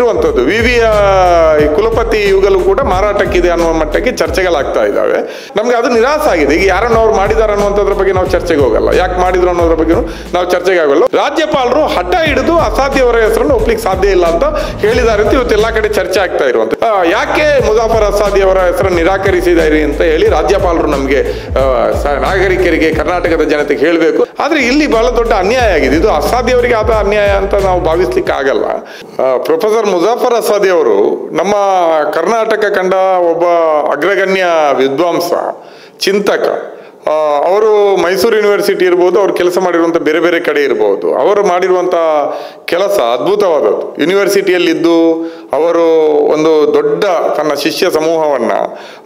ಗೊತ್ತಿರುವಂಥದ್ದು V ವಿಯ ಕುಲಪತಿ ಇವುಗಳು ಕೂಡ ಮಾರಾಟಕ್ಕಿದೆ ಅನ್ನುವ ಮಟ್ಟಕ್ಕೆ ಚರ್ಚೆಗಳಾಗ್ತಾ ಇದ್ದಾವೆ ನಮ್ಗೆ ಅದು ನಿರಾಸ ಆಗಿದೆ ಈಗ ಯಾರನ್ನು ಅವ್ರು ಮಾಡಿದ್ದಾರೆ ಅನ್ನುವಂಥದ್ರ ಬಗ್ಗೆ ನಾವು ಚರ್ಚೆಗೆ ಹೋಗಲ್ಲ ಯಾಕೆ ಮಾಡಿದ್ರು ಅನ್ನೋದ್ರ ಬಗ್ಗೆ ನಾವು ಚರ್ಚೆಗೆ ಆಗಲ್ಲ ರಾಜ್ಯಪಾಲರು ಹಠ ಹಿಡಿದು ಅಸಾಧ್ಯವರ ಹೆಸರನ್ನು ಒಪ್ಲಿಕ್ಕೆ ಸಾಧ್ಯ ಇಲ್ಲ ಅಂತ ಹೇಳಿದ್ದಾರೆ ಅಂತ ಇವತ್ತು ಎಲ್ಲಾ ಕಡೆ ಚರ್ಚೆ ಆಗ್ತಾ ಇರುವಂತ ಆ, ಯಾಕೆ ಮುಜಾಫರ್ ಅಸಾದಿ ಅವರ ಹೆಸರನ್ನು ನಿರಾಕರಿಸಿದ್ದಾರೆ ಅಂತ ಹೇಳಿ ರಾಜ್ಯಪಾಲರು ನಮಗೆ ನಾಗರಿಕರಿಗೆ ಕರ್ನಾಟಕದ ಜನತೆಗೆ ಹೇಳಬೇಕು ಆದ್ರೆ ಇಲ್ಲಿ ಬಹಳ ದೊಡ್ಡ ಅನ್ಯಾಯ ಆಗಿದೆ ಇದು ಅಸಾಧ್ಯವರಿಗೆ ಆದ ಅನ್ಯಾಯ ಅಂತ ನಾವು ಭಾವಿಸ್ಲಿಕ್ಕೆ ಆಗಲ್ಲ ಆ, ಪ್ರೊಫೆಸರ್ ಮುಜಾಫರ್ ಅಸಾದಿ ಅವರು ನಮ್ಮ ಕರ್ನಾಟಕ ಕಂಡ ಒಬ್ಬ ಅಗ್ರಗಣ್ಯ ವಿದ್ವಾಂಸ ಚಿಂತಕ ಆ, ಅವರು ಮೈಸೂರು ಯೂನಿವರ್ಸಿಟಿ ಇರ್ಬೋದು ಅವ್ರು ಕೆಲಸ ಮಾಡಿರುವಂಥ ಬೇರೆ ಬೇರೆ ಕಡೆ ಇರ್ಬೋದು ಅವರು ಮಾಡಿರುವಂಥ ಕೆಲಸ ಅದ್ಭುತವಾದದ್ದು ಯೂನಿವರ್ಸಿಟಿಯಲ್ಲಿದ್ದು ಅವರು ಒಂದು ದೊಡ್ಡ ತನ್ನ ಶಿಷ್ಯ ಸಮೂಹವನ್ನು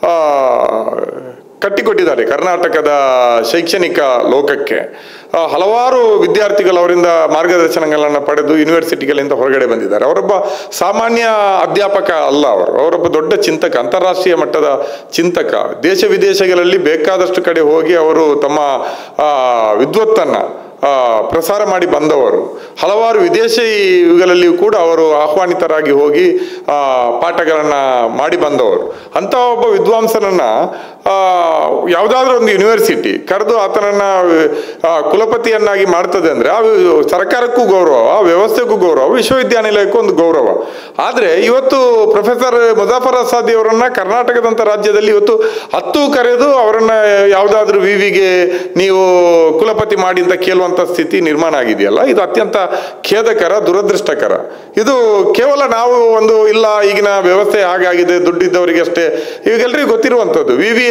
ಕಟ್ಟಿಕೊಟ್ಟಿದ್ದಾರೆ ಕರ್ನಾಟಕದ ಶೈಕ್ಷಣಿಕ ಲೋಕಕ್ಕೆ ಆ, ಹಲವಾರು ವಿದ್ಯಾರ್ಥಿಗಳು ಅವರಿಂದ ಮಾರ್ಗದರ್ಶನಗಳನ್ನು ಪಡೆದು ಯೂನಿವರ್ಸಿಟಿಗಳಿಂದ ಹೊರಗಡೆ ಬಂದಿದ್ದಾರೆ ಅವರೊಬ್ಬ ಸಾಮಾನ್ಯ ಅಧ್ಯಾಪಕ ಅಲ್ಲ ಅವರು ಅವರೊಬ್ಬ ದೊಡ್ಡ ಚಿಂತಕ ಅಂತಾರಾಷ್ಟ್ರೀಯ ಮಟ್ಟದ ಚಿಂತಕ ದೇಶ ವಿದೇಶಗಳಲ್ಲಿ ಬೇಕಾದಷ್ಟು ಕಡೆ ಹೋಗಿ ಅವರು ತಮ್ಮ ಆ, ವಿದ್ವತ್ತನ್ನ ಆ, ಪ್ರಸಾರ ಮಾಡಿ ಬಂದವರು ಹಲವಾರು ವಿದೇಶಿಗಳಲ್ಲಿಯೂ ಕೂಡ ಅವರು ಆಹ್ವಾನಿತರಾಗಿ ಹೋಗಿ ಆ, ಪಾಠಗಳನ್ನ ಮಾಡಿ ಬಂದವರು ಅಂತ ಒಬ್ಬ ವಿದ್ವಾಂಸನನ್ನ ಆ, ಯಾವುದಾದ್ರೂ ಒಂದು ಯೂನಿವರ್ಸಿಟಿ ಕರೆದು ಆತನನ್ನ ಆ, ಕುಲಪತಿಯನ್ನಾಗಿ ಮಾಡ್ತದೆ ಅಂದ್ರೆ ಆ ವಿ- ಸರ್ಕಾರಕ್ಕೂ ಗೌರವ ಆ ವ್ಯವಸ್ಥೆಗೂ ಗೌರವ ವಿಶ್ವವಿದ್ಯಾನಿಲಯಕ್ಕೂ ಒಂದು ಗೌರವ ಆದ್ರೆ ಇವತ್ತು ಪ್ರೊಫೆಸರ್ ಮುಜಾಫರ್ ಅಸಾದಿ ಅವರನ್ನ ಕರ್ನಾಟಕದಂತ ರಾಜ್ಯದಲ್ಲಿ ಇವತ್ತು ಹತ್ತು ಕರೆದು ಅವರನ್ನ ಯಾವುದಾದ್ರೂ ವಿವಿಗೆ ನೀವು ಕುಲಪತಿ ಮಾಡಿ ಅಂತ ಕೇಳುವಂತ ಸ್ಥಿತಿ ನಿರ್ಮಾಣ ಆಗಿದೆಯಲ್ಲ ಇದು ಅತ್ಯಂತ ಖೇದಕರ ದುರದೃಷ್ಟಕರ ಇದು ಕೇವಲ ನಾವು ಒಂದು ಇಲ್ಲ ಈಗಿನ ವ್ಯವಸ್ಥೆ ಹಾಗಾಗಿದೆ ದುಡ್ಡಿದ್ದವರಿಗೆ ಅಷ್ಟೇ ಇವಾಗೆಲ್ಲರಿಗೂ ಗೊತ್ತಿರುವಂಥದ್ದು ವಿವಿಯ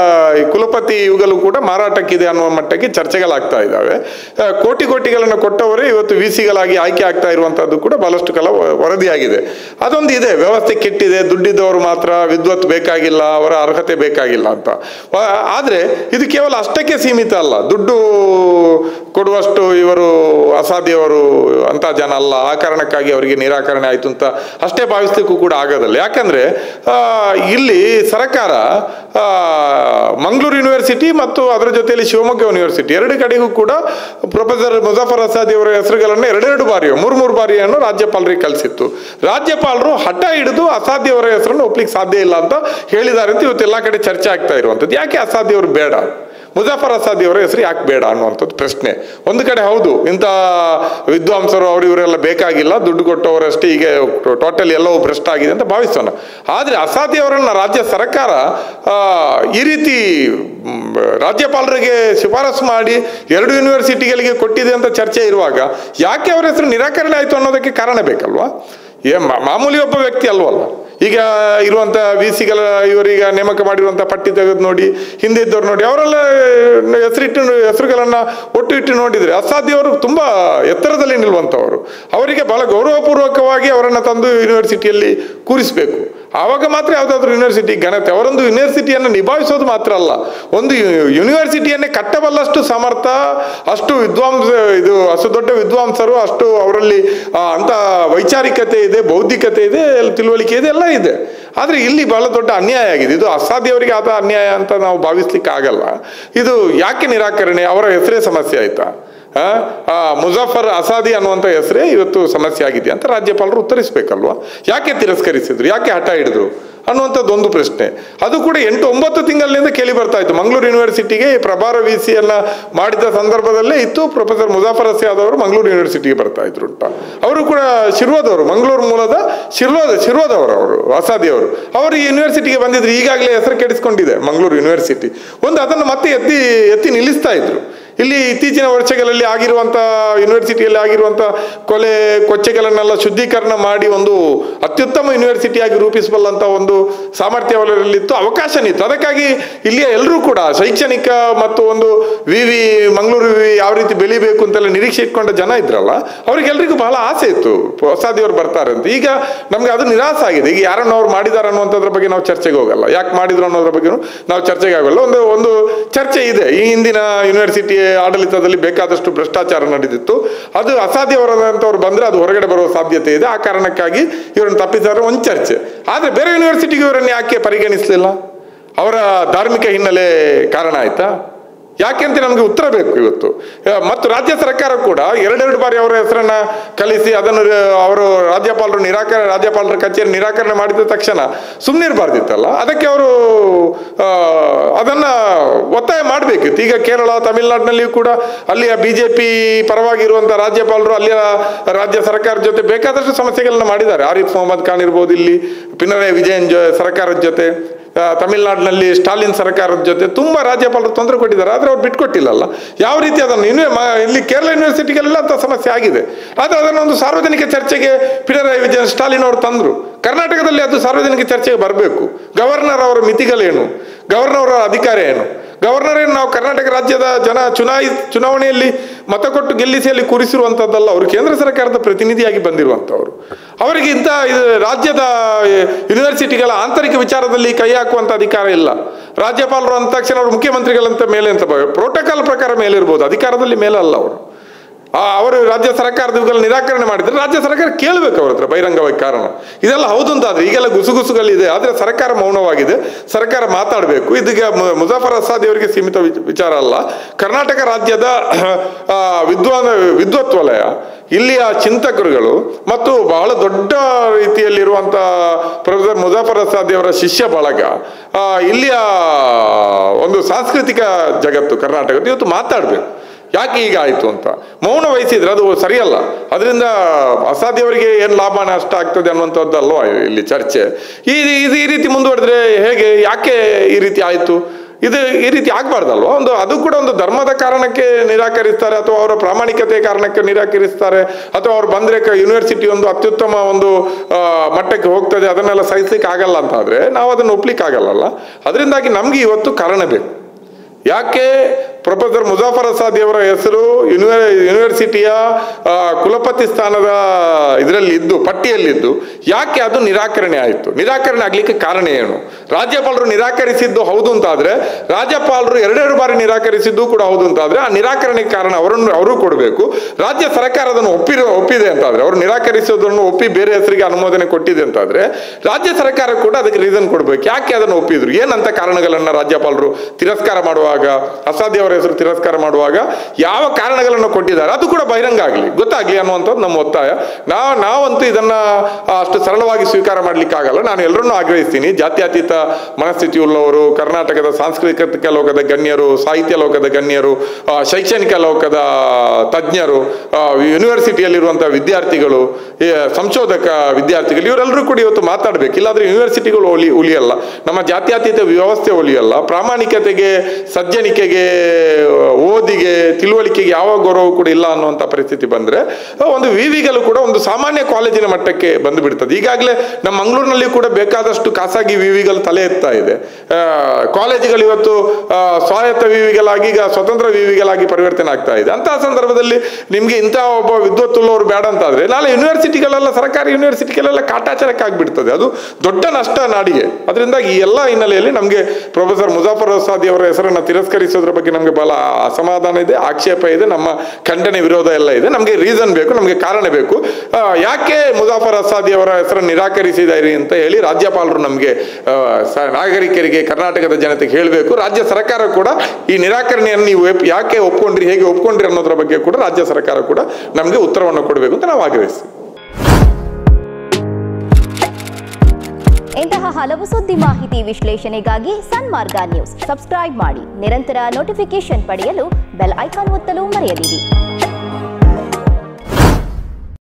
ಕುಲಪತಿ ಇವುಗಳು ಕೂಡ ಮಾರಾಟಕ್ಕಿದೆ ಅನ್ನುವ ಮಟ್ಟಕ್ಕೆ ಚರ್ಚೆಗಳಾಗ್ತಾ ಇದ್ದಾವೆ ಆ, ಕೋಟಿ ಕೋಟಿಗಳನ್ನು ಕೊಟ್ಟವರೇ ಇವತ್ತು ವಿ ಸಿಗಳಾಗಿ ಆಯ್ಕೆ ಆಗ್ತಾ ಇರುವಂತದ್ದು ಕೂಡ ಬಹಳಷ್ಟು ಕಾಲ ವ- ವರದಿಯಾಗಿದೆ ಅದೊಂದು ಇದೆ ವ್ಯವಸ್ಥೆ ಕೆಟ್ಟಿದೆ ದುಡ್ಡಿದ್ದವರು ಮಾತ್ರ ವಿದ್ವತ್ ಬೇಕಾಗಿಲ್ಲ ಅವರ ಅರ್ಹತೆ ಬೇಕಾಗಿಲ್ಲ ಅಂತ ವ- ಆದ್ರೆ ಇದು ಕೇವಲ ಅಷ್ಟಕ್ಕೆ ಸೀಮಿತ ಅಲ್ಲ ದುಡ್ಡು ಕೊಡುವಷ್ಟು ಇವರು ಅಸಾಧ್ಯವರು ಅಂತ ಜನ ಅಲ್ಲ ಆ ಕಾರಣಕ್ಕಾಗಿ ಅವರಿಗೆ ನಿರಾಕರಣೆ ಆಯ್ತು ಅಂತ ಅಷ್ಟೇ ಭಾವಿಸ್ಲಿಕ್ಕೂ ಕೂಡ ಆಗೋದಿಲ್ಲ ಯಾಕಂದ್ರೆ ಆ, ಇಲ್ಲಿ ಸರ್ಕಾರ ಆ, ಮಂಗಳೂರು ಯೂನಿವರ್ಸಿಟಿ ಮತ್ತು ಅದರ ಜೊತೆಯಲ್ಲಿ ಶಿವಮೊಗ್ಗ ಯೂನಿವರ್ಸಿಟಿ ಎರಡು ಕಡೆಗೂ ಕೂಡ ಪ್ರೊಫೆಸರ್ ಮುಜಾಫರ್ ಅಸಾದಿ ಅವರ ಹೆಸರುಗಳನ್ನು ಎರಡೆರಡು ಬಾರಿಯೋ ಮೂರು ಮೂರು ಬಾರಿಯನ್ನು ರಾಜ್ಯಪಾಲರಿಗೆ ಕಳಿಸಿತ್ತು ರಾಜ್ಯಪಾಲರು ಹಠ ಹಿಡಿದು ಅಸಾಧ್ಯ ಅವರ ಹೆಸರನ್ನು ಒಪ್ಲಿಕ್ಕೆ ಸಾಧ್ಯ ಇಲ್ಲ ಅಂತ ಹೇಳಿದ್ದಾರೆ ಅಂತ ಇವತ್ತು ಎಲ್ಲ ಕಡೆ ಚರ್ಚೆ ಆಗ್ತಾ ಇರುವಂಥದ್ದು ಯಾಕೆ ಅಸಾಧ್ಯ ಅವರು ಬೇಡ ಮುಜಾಫರ್ ಅಸಾದಿ ಅವರ ಹೆಸರು ಯಾಕೆ ಬೇಡ ಅನ್ನುವಂಥದ್ದು ಪ್ರಶ್ನೆ ಒಂದು ಕಡೆ ಹೌದು ಇಂಥ ವಿದ್ವಾಂಸರು ಅವರು ಇವರೆಲ್ಲ ಬೇಕಾಗಿಲ್ಲ ದುಡ್ಡು ಕೊಟ್ಟವರಷ್ಟೇ ಈಗ ಟೋಟಲ್ ಎಲ್ಲವೂ ಭ್ರಷ್ಟ ಆಗಿದೆ ಅಂತ ಭಾವಿಸೋಣ ಆದರೆ ಅಸಾಧ್ಯ ಅವರನ್ನ ರಾಜ್ಯ ಸರ್ಕಾರ ಆ, ಈ ರೀತಿ ಮ್, ರಾಜ್ಯಪಾಲರಿಗೆ ಶಿಫಾರಸು ಮಾಡಿ ಎರಡು ಯೂನಿವರ್ಸಿಟಿಗಳಿಗೆ ಕೊಟ್ಟಿದೆ ಅಂತ ಚರ್ಚೆ ಇರುವಾಗ ಯಾಕೆ ಅವರ ಹೆಸರು ನಿರಾಕರಣೆ ಆಯಿತು ಅನ್ನೋದಕ್ಕೆ ಕಾರಣ ಬೇಕಲ್ವಾ ಏ ಮಾ- ಮಾಮೂಲಿ ಒಬ್ಬ ವ್ಯಕ್ತಿ ಅಲ್ವಲ್ಲ ಈಗ ಇರುವಂತ ವಿ ಸಿಗಳ ಇವರೀಗ ನೇಮಕ ಮಾಡಿರುವಂತ ಪಟ್ಟಿ ತೆಗೆದು ನೋಡಿ ಹಿಂದೆ ಇದ್ದವ್ರು ನೋಡಿ ಅವರೆಲ್ಲ ಹೆಸರಿಟ್ಟು ಹೆಸರುಗಳನ್ನ ಒಟ್ಟು ಇಟ್ಟು ನೋಡಿದ್ರೆ ಅಸಾಧ್ಯವರು ತುಂಬಾ ಎತ್ತರದಲ್ಲಿ ನಿಲ್ಲುವಂಥವರು ಅವರಿಗೆ ಬಹಳ ಗೌರವಪೂರ್ವಕವಾಗಿ ಅವರನ್ನ ತಂದು ಯೂನಿವರ್ಸಿಟಿಯಲ್ಲಿ ಕೂರಿಸಬೇಕು ಆವಾಗ ಮಾತ್ರ ಯಾವುದಾದ್ರೂ ಯೂನಿವರ್ಸಿಟಿ ಘನತೆ ಅವರೊಂದು ಯೂನಿವರ್ಸಿಟಿಯನ್ನು ನಿಭಾಯಿಸೋದು ಮಾತ್ರ ಅಲ್ಲ ಒಂದು ಯು- ಯೂನಿವರ್ಸಿಟಿಯನ್ನೇ ಕಟ್ಟಬಲ್ಲಷ್ಟು ಸಮರ್ಥ ಅಷ್ಟು ವಿದ್ವಾಂಸ ಇದು ಅಷ್ಟು ದೊಡ್ಡ ವಿದ್ವಾಂಸರು ಅಷ್ಟು ಅವರಲ್ಲಿ ಆ, ಅಂತ ವೈಚಾರಿಕತೆ ಇದೆ ಬೌದ್ಧಿಕತೆ ಇದೆ ತಿಳುವಳಿಕೆ ಇದೆ ಎಲ್ಲ ಇದೆ ಆದರೆ ಇಲ್ಲಿ ಬಹಳ ದೊಡ್ಡ ಅನ್ಯಾಯ ಆಗಿದೆ ಇದು ಅಸಾಧ್ಯವರಿಗೆ ಆದ ಅನ್ಯಾಯ ಅಂತ ನಾವು ಭಾವಿಸ್ಲಿಕ್ಕೆ ಆಗಲ್ಲ ಇದು ಯಾಕೆ ನಿರಾಕರಣೆ ಅವರ ಹೆಸರೇ ಸಮಸ್ಯೆ ಆಯ್ತಾ ಆ, ಆ, ಮುಜಾಫರ್ ಅಸಾದಿ ಅನ್ನುವಂಥ ಹೆಸರೇ ಇವತ್ತು ಸಮಸ್ಯೆ ಆಗಿದೆ ಅಂತ ರಾಜ್ಯಪಾಲರು ಉತ್ತರಿಸಬೇಕಲ್ವಾ ಯಾಕೆ ತಿರಸ್ಕರಿಸಿದ್ರು ಯಾಕೆ ಹಠ ಹಿಡಿದ್ರು ಅನ್ನುವಂಥದ್ದು ಒಂದು ಪ್ರಶ್ನೆ ಅದು ಕೂಡ ಎಂಟು ಒಂಬತ್ತು ತಿಂಗಳಿನಿಂದ ಕೇಳಿ ಬರ್ತಾ ಇತ್ತು ಮಂಗಳೂರು ಯೂನಿವರ್ಸಿಟಿಗೆ ಈ ಪ್ರಭಾರ ವಿ ಸಿಯನ್ನ ಮಾಡಿದ ಸಂದರ್ಭದಲ್ಲೇ ಇತ್ತು ಪ್ರೊಫೆಸರ್ ಮುಜಾಫರ್ ಅಸಾದ್ ಅವರು ಮಂಗಳೂರು ಯೂನಿವರ್ಸಿಟಿಗೆ ಬರ್ತಾ ಇದ್ರು ಅಂತ ಅವರು ಕೂಡ ಶಿರ್ವದವರು ಮಂಗಳೂರು ಮೂಲದ ಶಿರ್ವದ ಶಿರ್ವದವರು ಅವರು ಅಸಾದಿ ಅವರು ಅವರು ಈ ಯೂನಿವರ್ಸಿಟಿಗೆ ಬಂದಿದ್ರು ಈಗಾಗಲೇ ಹೆಸರು ಕೆಡಿಸ್ಕೊಂಡಿದೆ ಮಂಗಳೂರು ಯೂನಿವರ್ಸಿಟಿ ಒಂದು ಅದನ್ನು ಮತ್ತೆ ಎತ್ತಿ ಎತ್ತಿ ನಿಲ್ಲಿಸ್ತಾ ಇದ್ರು ಇಲ್ಲಿ ಇತ್ತೀಚಿನ ವರ್ಷಗಳಲ್ಲಿ ಆಗಿರುವಂತ ಯೂನಿವರ್ಸಿಟಿಯಲ್ಲಿ ಆಗಿರುವಂತ ಕೊಲೆ ಕೊಚ್ಚೆಗಳನ್ನೆಲ್ಲ ಶುದ್ಧೀಕರಣ ಮಾಡಿ ಒಂದು ಅತ್ಯುತ್ತಮ ಯೂನಿವರ್ಸಿಟಿಯಾಗಿ ರೂಪಿಸಬಲ್ಲಂತ ಒಂದು ಸಾಮರ್ಥ್ಯ ಅವರಲ್ಲಿತ್ತು ಅವಕಾಶ ಇತ್ತು ಅದಕ್ಕಾಗಿ ಇಲ್ಲಿಯ ಎಲ್ಲರೂ ಕೂಡ ಶೈಕ್ಷಣಿಕ ಮತ್ತು ಒಂದು ವಿ ವಿ ಮಂಗಳೂರು ವಿ ಯಾವ ರೀತಿ ಬೆಳಿಬೇಕು ಅಂತೆಲ್ಲ ನಿರೀಕ್ಷೆ ಇಟ್ಕೊಂಡ ಜನ ಇದ್ರಲ್ಲ ಅವರಿಗೆಲ್ರಿಗೂ ಬಹಳ ಆಸೆ ಇತ್ತು ಹೊಸಾದಿಯವರು ಬರ್ತಾರೆ ಅಂತ ಈಗ ನಮ್ಗೆ ಅದು ನಿರಾಸ ಆಗಿದೆ ಈಗ ಯಾರನ್ನು ಅವ್ರು ಮಾಡಿದ್ದಾರೆ ಅನ್ನುವಂಥದ್ರ ಬಗ್ಗೆ ನಾವು ಚರ್ಚೆಗೆ ಹೋಗಲ್ಲ ಯಾಕೆ ಮಾಡಿದ್ರು ಅನ್ನೋದ್ರ ಬಗ್ಗೆ ನಾವು ಚರ್ಚೆಗೆ ಆಗಲ್ಲ ಒಂದು ಒಂದು ಚರ್ಚೆ ಇದೆ ಈ ಹಿಂದಿನ ಯೂನಿವರ್ಸಿಟಿ ಆಡಳಿತದಲ್ಲಿ ಬೇಕಾದಷ್ಟು ಭ್ರಷ್ಟಾಚಾರ ನಡೆದಿತ್ತು ಅದು ಅಸಾಧ್ಯವರಾದಂಥವ್ರು ಬಂದ್ರೆ ಅದು ಹೊರಗಡೆ ಬರುವ ಸಾಧ್ಯತೆ ಇದೆ ಆ ಕಾರಣಕ್ಕಾಗಿ ಇವರನ್ನು ತಪ್ಪಿದ್ದಾರೆ ಒಂದು ಚರ್ಚೆ ಆದ್ರೆ ಬೇರೆ ಯೂನಿವರ್ಸಿಟಿಗೆ ಇವರನ್ನು ಯಾಕೆ ಪರಿಗಣಿಸಲಿಲ್ಲ ಅವರ ಧಾರ್ಮಿಕ ಹಿನ್ನೆಲೆ ಕಾರಣ ಆಯ್ತಾ ಯಾಕೆಂತ ನಮಗೆ ಉತ್ತರ ಬೇಕು ಇವತ್ತು ಆ, ಮತ್ತು ರಾಜ್ಯ ಸರ್ಕಾರ ಕೂಡ ಎರಡೆರಡು ಬಾರಿ ಅವರ ಹೆಸರನ್ನ ಕಲಿಸಿ ಅದನ್ನು ರ- ಅವರು ರಾಜ್ಯಪಾಲರು ನಿರಾಕರ ರಾಜ್ಯಪಾಲರ ಕಚೇರಿ ನಿರಾಕರಣೆ ಮಾಡಿದ ತಕ್ಷಣ ಸುಮ್ಮನಿರಬಾರ್ದಿತ್ತಲ್ಲ ಅದಕ್ಕೆ ಅವರು ಆ, ಅದನ್ನ ಒತ್ತಾಯ ಮಾಡಬೇಕಿತ್ತು ಈಗ ಕೇರಳ ತಮಿಳುನಾಡಿನಲ್ಲಿಯೂ ಕೂಡ ಅಲ್ಲಿಯ ಬಿಜೆಪಿ ಪರವಾಗಿರುವಂಥ ರಾಜ್ಯಪಾಲರು ಅಲ್ಲಿಯ ರಾಜ್ಯ ಸರ್ಕಾರದ ಜೊತೆ ಬೇಕಾದಷ್ಟು ಸಮಸ್ಯೆಗಳನ್ನ ಮಾಡಿದ್ದಾರೆ ಆರಿಫ್ ಮೊಹಮ್ಮದ್ ಖಾನ್ ಇರ್ಬೋದು ಇಲ್ಲಿ ಪಿನರಾಯಿ ವಿಜಯನ್ ಜೊ ಸರ್ಕಾರದ ಜೊತೆ ಆ, ತಮಿಳುನಾಡಿನಲ್ಲಿ ಸ್ಟಾಲಿನ್ ಸರ್ಕಾರದ ಜೊತೆ ತುಂಬ ರಾಜ್ಯಪಾಲರು ತೊಂದರೆ ಕೊಟ್ಟಿದ್ದಾರೆ ಆದರೆ ಅವ್ರು ಬಿಟ್ಕೊಟ್ಟಿಲ್ಲಲ್ಲ ಯಾವ ರೀತಿ ಅದನ್ನು ಇನ್ನೂ ಮ- ಇಲ್ಲಿ ಕೇರಳ ಯೂನಿವರ್ಸಿಟಿಗೆಲ್ಲ ಅಂತ ಸಮಸ್ಯೆ ಆಗಿದೆ ಆದರೆ ಅದನ್ನು ಒಂದು ಸಾರ್ವಜನಿಕ ಚರ್ಚೆಗೆ ಪಿಣರಾಯಿ ವಿಜಯನ್ ಸ್ಟಾಲಿನ್ ಅವರು ತಂದರು ಕರ್ನಾಟಕದಲ್ಲಿ ಅದು ಸಾರ್ವಜನಿಕ ಚರ್ಚೆಗೆ ಬರಬೇಕು ಗವರ್ನರ್ ಅವರ ಮಿತಿಗಳೇನು ಗವರ್ನರ್ ಅವರ ಅಧಿಕಾರ ಏನು ಗವರ್ನರ್ ಏನು ನಾವು ಕರ್ನಾಟಕ ರಾಜ್ಯದ ಜನ ಚುನಾಯಿ ಚುನಾವಣೆಯಲ್ಲಿ ಮತ ಕೊಟ್ಟು ಗೆಲ್ಲಿಸಿ ಅಲ್ಲಿ ಕೂರಿಸಿರುವಂಥದ್ದಲ್ಲ ಅವರು ಕೇಂದ್ರ ಸರ್ಕಾರದ ಪ್ರತಿನಿಧಿಯಾಗಿ ಬಂದಿರುವಂಥವ್ರು ಅವರಿಗೆ ಇಂಥ ಇದು ರಾಜ್ಯದ ಯೂನಿವರ್ಸಿಟಿಗಳ ಆಂತರಿಕ ವಿಚಾರದಲ್ಲಿ ಕೈ ಹಾಕುವಂಥ ಅಧಿಕಾರ ಇಲ್ಲ ರಾಜ್ಯಪಾಲರು ಅಂದ ತಕ್ಷಣ ಅವರು ಮುಖ್ಯಮಂತ್ರಿಗಳಂತ ಮೇಲೆ ಅಂತ ಪ್ರೋಟೋಕಾಲ್ ಪ್ರಕಾರ ಮೇಲಿರ್ಬೋದು ಅಧಿಕಾರದಲ್ಲಿ ಮೇಲಲ್ಲ ಅವರು ಆ, ಅವರು ರಾಜ್ಯ ಸರ್ಕಾರದ ಇವುಗಳ ನಿರಾಕರಣೆ ಮಾಡಿದ್ರೆ ರಾಜ್ಯ ಸರ್ಕಾರ ಕೇಳಬೇಕು ಅವ್ರ ಹತ್ರ ಬಹಿರಂಗವಾಗಿ ಕಾರಣ ಇದೆಲ್ಲ ಹೌದು ಅಂತ ಆದ್ರೆ ಈಗೆಲ್ಲ ಗುಸುಗುಸುಗಳಿದೆ ಆದರೆ ಸರ್ಕಾರ ಮೌನವಾಗಿದೆ ಸರ್ಕಾರ ಮಾತಾಡಬೇಕು ಇದೀಗ ಮು- ಮುಜಾಫರ್ ಅಸಾದಿ ಅವರಿಗೆ ಸೀಮಿತ ವಿಚ- ವಿಚಾರ ಅಲ್ಲ ಕರ್ನಾಟಕ ರಾಜ್ಯದ ಆ, ವಿದ್ವಾನ್ ವಿದ್ವತ್ ವಲಯ ಇಲ್ಲಿಯ ಚಿಂತಕರುಗಳು ಮತ್ತು ಬಹಳ ದೊಡ್ಡ ರೀತಿಯಲ್ಲಿರುವಂಥ ಪ್ರೊಫೆಸರ್ ಮುಜಾಫರ್ ಅಸಾದಿ ಅವರ ಶಿಷ್ಯ ಬಳಗ ಆ, ಇಲ್ಲಿಯ ಒಂದು ಸಾಂಸ್ಕೃತಿಕ ಜಗತ್ತು ಕರ್ನಾಟಕದ ಇವತ್ತು ಮಾತಾಡಬೇಕು ಯಾಕೆ ಈಗ ಆಯಿತು ಅಂತ ಮೌನ ವಹಿಸಿದ್ರೆ ಅದು ಸರಿಯಲ್ಲ ಅದರಿಂದ ಅಸಾಧ್ಯವರಿಗೆ ಏನು ಲಾಭ ನಷ್ಟ ಆಗ್ತದೆ ಅನ್ನುವಂಥದ್ದಲ್ವ ಇಲ್ಲಿ ಚರ್ಚೆ ಈ ಇದು ಈ ರೀತಿ ಮುಂದುವರೆದ್ರೆ ಹೇಗೆ ಯಾಕೆ ಈ ರೀತಿ ಆಯಿತು ಇದು ಈ ರೀತಿ ಆಗಬಾರ್ದಲ್ವ ಒಂದು ಅದು ಕೂಡ ಒಂದು ಧರ್ಮದ ಕಾರಣಕ್ಕೆ ನಿರಾಕರಿಸ್ತಾರೆ ಅಥವಾ ಅವರ ಪ್ರಾಮಾಣಿಕತೆ ಕಾರಣಕ್ಕೆ ನಿರಾಕರಿಸ್ತಾರೆ ಅಥವಾ ಅವ್ರು ಬಂದರೆ ಯೂನಿವರ್ಸಿಟಿ ಒಂದು ಅತ್ಯುತ್ತಮ ಒಂದು ಆ, ಮಟ್ಟಕ್ಕೆ ಹೋಗ್ತದೆ ಅದನ್ನೆಲ್ಲ ಸಹಿಸ್ಲಿಕ್ಕೆ ಆಗಲ್ಲ ಅಂತ ಆದರೆ ನಾವು ಅದನ್ನು ಒಪ್ಲಿಕ್ಕೆ ಆಗಲ್ಲಲ್ಲ ಅದರಿಂದಾಗಿ ನಮಗೆ ಇವತ್ತು ಕಾರಣ ಬೇಕು ಯಾಕೆ ಪ್ರೊಫೆಸರ್ ಮುಜಾಫರ್ ಅಸಾದಿ ಅವರ ಹೆಸರು ಯೂನಿವರ್ ಯೂನಿವರ್ಸಿಟಿಯ ಆ, ಕುಲಪತಿ ಸ್ಥಾನದ ಇದರಲ್ಲಿ ಇದ್ದು ಪಟ್ಟಿಯಲ್ಲಿದ್ದು ಯಾಕೆ ಅದು ನಿರಾಕರಣೆ ಆಯಿತು ನಿರಾಕರಣೆ ಆಗ್ಲಿಕ್ಕೆ ಕಾರಣ ಏನು ರಾಜ್ಯಪಾಲರು ನಿರಾಕರಿಸಿದ್ದು ಹೌದು ಅಂತಾದ್ರೆ ರಾಜ್ಯಪಾಲರು ಎರಡೆರಡು ಬಾರಿ ನಿರಾಕರಿಸಿದ್ದು ಕೂಡ ಹೌದು ಅಂತಾದ್ರೆ ಆ ನಿರಾಕರಣೆಗೆ ಕಾರಣ ಅವರನ್ನು ಅವರು ಕೊಡಬೇಕು ರಾಜ್ಯ ಸರ್ಕಾರ ಅದನ್ನು ಒಪ್ಪಿರೋ ಒಪ್ಪಿದೆ ಅಂತಾದ್ರೆ ಅವರು ನಿರಾಕರಿಸೋದನ್ನು ಒಪ್ಪಿ ಬೇರೆ ಹೆಸರಿಗೆ ಅನುಮೋದನೆ ಕೊಟ್ಟಿದೆ ಅಂತಾದ್ರೆ ರಾಜ್ಯ ಸರ್ಕಾರ ಕೂಡ ಅದಕ್ಕೆ ರೀಸನ್ ಕೊಡಬೇಕು ಯಾಕೆ ಅದನ್ನು ಒಪ್ಪಿದ್ರು ಏನಂತ ಕಾರಣಗಳನ್ನ ರಾಜ್ಯಪಾಲರು ತಿರಸ್ಕಾರ ಮಾಡುವಾಗ ಅಸಾಧ್ಯ ಅವರ ಹೆಸರು ತಿರಸ್ಕಾರ ಮಾಡುವಾಗ ಯಾವ ಕಾರಣಗಳನ್ನು ಕೊಟ್ಟಿದ್ದಾರೆ ಅದು ಕೂಡ ಬಹಿರಂಗ ಆಗಲಿ ಗೊತ್ತಾಗ್ಲಿ ಅನ್ನುವಂಥದ್ದು ನಮ್ಮ ಒತ್ತಾಯ ನಾವು ನಾವಂತೂ ಇದನ್ನ ಆ, ಅಷ್ಟು ಸರಳವಾಗಿ ಸ್ವೀಕಾರ ಮಾಡ್ಲಿಕ್ಕೆ ಆಗಲ್ಲ ನಾನು ಎಲ್ಲರನ್ನೂ ಆಗ್ರಹಿಸ್ತೀನಿ ಜಾತ್ಯತೀತ ಮನಸ್ಥಿತಿ ಉಳ್ಳವರು ಕರ್ನಾಟಕದ ಸಾಂಸ್ಕೃತಿಕ ಲೋಕದ ಗಣ್ಯರು ಸಾಹಿತ್ಯ ಲೋಕದ ಗಣ್ಯರು ಆ, ಶೈಕ್ಷಣಿಕ ಲೋಕದ ತಜ್ಞರು ಆ, ಯೂನಿವರ್ಸಿಟಿಯಲ್ಲಿರುವಂಥ ವಿದ್ಯಾರ್ಥಿಗಳು ಈ ಸಂಶೋಧಕ ವಿದ್ಯಾರ್ಥಿಗಳು ಇವರೆಲ್ಲರೂ ಕೂಡ ಇವತ್ತು ಮಾತಾಡಬೇಕು ಇಲ್ಲಾಂದ್ರೆ ಯೂನಿವರ್ಸಿಟಿಗಳು ಉಳಿ ಉಳಿಯಲ್ಲ ನಮ್ಮ ಜಾತ್ಯತೀತ ವ್ಯವಸ್ಥೆ ಉಳಿಯಲ್ಲ ಪ್ರಾಮಾಣಿಕತೆಗೆ ಸಜ್ಜನಿಕೆಗೆ ಓದಿಗೆ ತಿಳುವಳಿಕೆಗೆ ಯಾವ ಗೌರವ ಕೂಡ ಇಲ್ಲ ಅನ್ನುವಂಥ ಪರಿಸ್ಥಿತಿ ಬಂದ್ರೆ ಆ, ಒಂದು ವಿವಿಗಳು ಕೂಡ ಒಂದು ಸಾಮಾನ್ಯ ಕಾಲೇಜಿನ ಮಟ್ಟಕ್ಕೆ ಬಂದು ಬಿಡ್ತದೆ ಈಗಾಗಲೇ ನಮ್ಮ ಮಂಗಳೂರಿನಲ್ಲಿ ಕೂಡ ಬೇಕಾದಷ್ಟು ಖಾಸಗಿ ವಿವಿಗಳು ತಲೆ ಎತ್ತಾ ಇದೆ ಆ, ಕಾಲೇಜುಗಳು ಇವತ್ತು ಆ, ಸ್ವಾಯತ್ತ ವಿವಿಗಳಾಗಿ ಈಗ ಸ್ವತಂತ್ರ ವಿವಿಗಳಾಗಿ ಪರಿವರ್ತನೆ ಆಗ್ತಾ ಇದೆ ಅಂತಹ ಸಂದರ್ಭದಲ್ಲಿ ನಿಮ್ಗೆ ಇಂಥ ಒಬ್ಬ ವಿದ್ವತ್ತುಳ್ಳವರು ಬೇಡ ಅಂತಾದ್ರೆ ನಾಳೆ ಯೂನಿವರ್ಸಿಟಿಗಳೆಲ್ಲ ಸರ್ಕಾರಿ ಯೂನಿವರ್ಸಿಟಿಗಳೆಲ್ಲ ಕಾಟಾಚಾರಕ್ಕೆ ಆಗ್ಬಿಡ್ತದೆ ಅದು ದೊಡ್ಡ ನಷ್ಟ ನಾಡಿಗೆ ಅದರಿಂದ ಈ ಎಲ್ಲ ಹಿನ್ನೆಲೆಯಲ್ಲಿ ನಮಗೆ ಪ್ರೊಫೆಸರ್ ಮುಜಾಫರ್ ಅಸಾದಿ ಅವರ ಹೆಸರನ್ನು ತಿರಸ್ಕರಿಸೋದ್ರ ಬಗ್ಗೆ ನಮಗೆ ಬಹಳ ಅಸಮಾಧಾನ ಇದೆ ಆಕ್ಷೇಪ ಇದೆ ನಮ್ಮ ಖಂಡನೆ ವಿರೋಧ ಎಲ್ಲ ಇದೆ ನಮಗೆ ರೀಸನ್ ಬೇಕು ನಮಗೆ ಕಾರಣ ಬೇಕು ಆ, ಯಾಕೆ ಮುಜಾಫರ್ ಅಸಾದಿ ಅವರ ಹೆಸರನ್ನು ನಿರಾಕರಿಸಿದಾರಿ ಅಂತ ಹೇಳಿ ರಾಜ್ಯಪಾಲರು ನಮಗೆ ಆ, ಸ- ನಾಗರಿಕರಿಗೆ ಕರ್ನಾಟಕದ ಜನತೆಗೆ ಹೇಳಬೇಕು ರಾಜ್ಯ ಸರ್ಕಾರ ಕೂಡ ಈ ನಿರಾಕರಣೆಯನ್ನು ನೀವು ಎಪ್- ಯಾಕೆ ಒಪ್ಕೊಂಡ್ರಿ ಹೇಗೆ ಒಪ್ಕೊಂಡ್ರಿ ಅನ್ನೋದ್ರ ಬಗ್ಗೆ ಕೂಡ ರಾಜ್ಯ ಸರ್ಕಾರ ಕೂಡ ನಮಗೆ ಉತ್ತರವನ್ನು ಕೊಡಬೇಕು ಅಂತ ನಾವು ಆಗ್ರಹಿಸ್ತೀವಿ ಇಂತಹ ಹಲವು ಸುದ್ದಿ ಮಾಹಿತಿ ವಿಶ್ಲೇಷಣೆಗಾಗಿ ಸನ್ಮಾರ್ಗ ನ್ಯೂಸ್ ಸಬ್ಸ್ಕ್ರೈಬ್ ಮಾಡಿ ನಿರಂತರ ನೋಟಿಫಿಕೇಶನ್ ಪಡೆಯಲು ಬೆಲ್ ಐಕಾನ್ ಒತ್ತಲು ಮರೆಯದಿರಿ